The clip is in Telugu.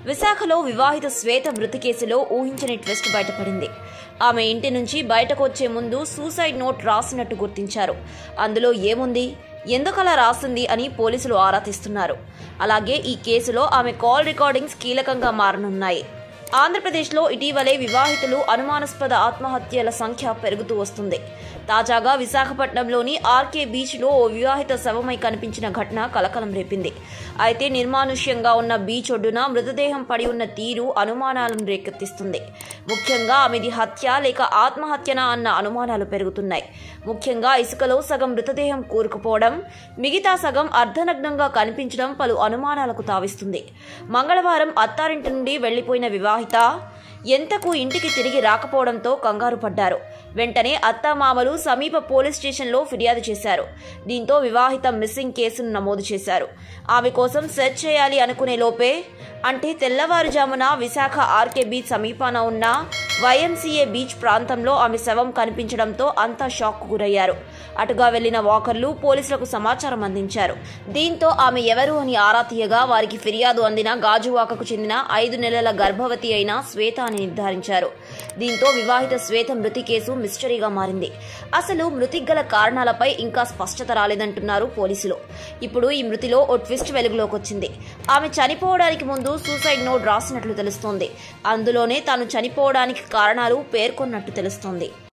విశాఖలో వివాహిత శ్వేత మృతి కేసులో ఊహించని ట్విస్ట్ బయటపడింది ఆమె ఇంటి నుంచి బయటకు వచ్చే ముందు సూసైడ్ నోట్ రాసినట్టు గుర్తించారు అందులో ఏముంది ఎందుకలా రాసింది అని పోలీసులు ఆరా తీస్తున్నారు అలాగే ఈ కేసులో ఆమె కాల్ రికార్డింగ్స్ కీలకంగా మారనున్నాయి ఆంధ్రప్రదేశ్లో ఇటీవలే వివాహితులు అనుమానాస్పద ఆత్మహత్యల సంఖ్య పెరుగుతూ వస్తుంది తాజాగా విశాఖపట్నంలోని ఆర్కే బీచ్లో ఓ వివాహిత శవమై కనిపించిన ఘటన కలకలం రేపింది అయితే నిర్మానుష్యంగా ఉన్న బీచ్ ఒడ్డున మృతదేహం పడి ఉన్న తీరు అనుమానాలను రేకెత్తిస్తుంది ముఖ్యంగా ఆమెది హత్య లేక ఆత్మహత్యనా అన్న అనుమానాలు పెరుగుతున్నాయి ముఖ్యంగా ఇసుకలో సగం మృతదేహం కూరుకుపోవడం మిగతా సగం అర్ధనగ్నంగా కనిపించడం పలు అనుమానాలకు తావిస్తుంది మంగళవారం అత్తారింటి నుండి వెళ్లిపోయిన వివాహిత ఎంతకు ఇంటికి తిరిగి రాకపోవడంతో కంగారు పడ్డారు వెంటనే అత్తామామలు సమీప పోలీస్ స్టేషన్లో ఫిర్యాదు చేశారు దీంతో వివాహిత మిస్సింగ్ కేసును నమోదు చేశారు ఆమె కోసం సెర్చ్ చేయాలి అనుకునే లోపే అంటే తెల్లవారుజామున విశాఖ ఆర్కే బీచ్ సమీపాన ఉన్న వైఎంసీఏ బీచ్ ప్రాంతంలో ఆమె శవం కనిపించడంతో అంతా షాక్ గురయ్యారు అటుగా వెళ్లిన వాకర్లు పోలీసులకు సమాచారం అందించారు దీంతో ఆమె ఎవరు అని ఆరా తీయగా వారికి ఫిర్యాదు అందిన గాజువాకకు చెందిన ఐదు నెలల గర్భవతి అయిన శ్వేత అని నిర్ధారించారు దీంతో వివాహిత శ్వేత మృతి కేసు మిస్టరీగా మారింది అసలు మృతికి గల కారణాలపై ఇంకా స్పష్టత రాలేదంటున్నారు పోలీసులు ఇప్పుడు ఈ మృతిలో ఓ ట్విస్ట్ వెలుగులోకి వచ్చింది ఆమె చనిపోవడానికి ముందు సూసైడ్ నోట్ రాసినట్లు తెలుస్తోంది అందులోనే తాను చనిపోవడానికి కారణాలు పేర్కొన్నట్టు తెలుస్తోంది